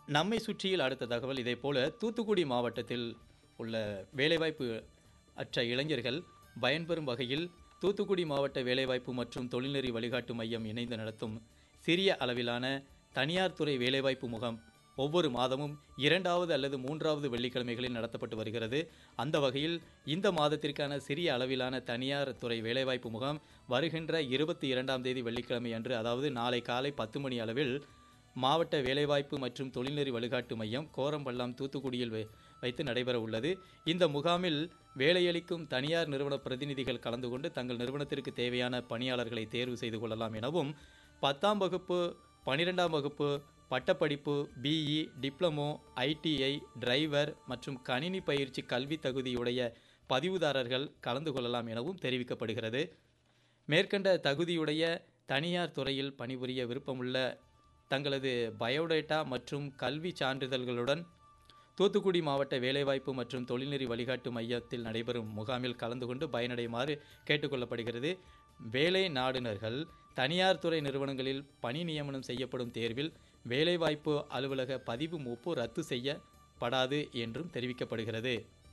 நம்மை சுற்றியில் அடுத்த தகவல் இதேபோல தூத்துக்குடி மாவட்டத்தில் உள்ள வேலைவாய்ப்பு அற்ற இளைஞர்கள் பயன்பெறும் வகையில் தூத்துக்குடி மாவட்ட வேலைவாய்ப்பு மற்றும் தொழில்நெறி வழிகாட்டு மையம் இணைந்து நடத்தும் சிறிய அளவிலான தனியார் துறை வேலைவாய்ப்பு முகாம் ஒவ்வொரு மாதமும் இரண்டாவது அல்லது மூன்றாவது வெள்ளிக்கிழமைகளில் நடத்தப்பட்டு வருகிறது அந்த வகையில் இந்த மாதத்திற்கான சிறிய அளவிலான தனியார் துறை வேலைவாய்ப்பு முகாம் வருகின்ற இருபத்தி இரண்டாம் தேதி வெள்ளிக்கிழமை அன்று அதாவது நாளை காலை பத்து மணி அளவில் மாவட்ட வேலைவாய்ப்பு மற்றும் தொழில்நெறி வழிகாட்டு மையம் கோரம்பள்ளம் தூத்துக்குடியில் வை- வைத்து நடைபெற உள்ளது இந்த முகாமில் வேலையளிக்கும் தனியார் நிறுவன பிரதிநிதிகள் கலந்து கொண்டு தங்கள் நிறுவனத்திற்கு தேவையான பணியாளர்களை தேர்வு செய்து கொள்ளலாம் எனவும் பத்தாம் வகுப்பு பன்னிரெண்டாம் வகுப்பு பட்டப்படிப்பு பிஇ டிப்ளமோ ஐடிஐ டிரைவர் மற்றும் கணினி பயிற்சி கல்வி தகுதியுடைய பதிவுதாரர்கள் கலந்து கொள்ளலாம் எனவும் தெரிவிக்கப்படுகிறது மேற்கண்ட தகுதியுடைய தனியார் துறையில் பணிபுரிய விருப்பமுள்ள தங்களது பயோடேட்டா மற்றும் கல்வி சான்றிதழ்களுடன் தூத்துக்குடி மாவட்ட வேலைவாய்ப்பு மற்றும் தொழில்நெறி வழிகாட்டு மையத்தில் நடைபெறும் முகாமில் கலந்து கொண்டு பயனடையுமாறு கேட்டுக்கொள்ளப்படுகிறது வேலை நாடுனர்கள் தனியார் துறை நிறுவனங்களில் பணி நியமனம் செய்யப்படும் தேர்வில் வேலைவாய்ப்பு அலுவலக பதிவு மூப்பு ரத்து செய்யப்படாது என்றும் தெரிவிக்கப்படுகிறது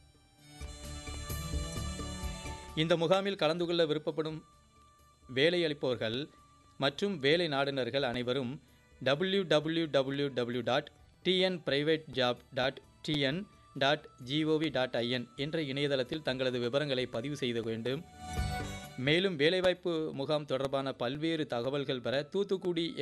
இந்த முகாமில் கலந்து கொள்ள விருப்பப்படும் வேலையளிப்பவர்கள் மற்றும் வேலை நாடுனர்கள் அனைவரும் W W W W dot TN private job dot TN dot G O V dot IN என்ற இணையதளத்தில் தங்களது விவரங்களை பதிவு செய்த வேண்டும் மேலும் வேலைவாய்ப்பு முகாம் தொடர்பான பல்வேறு தகவல்கள் பெற தூத்துக்குடி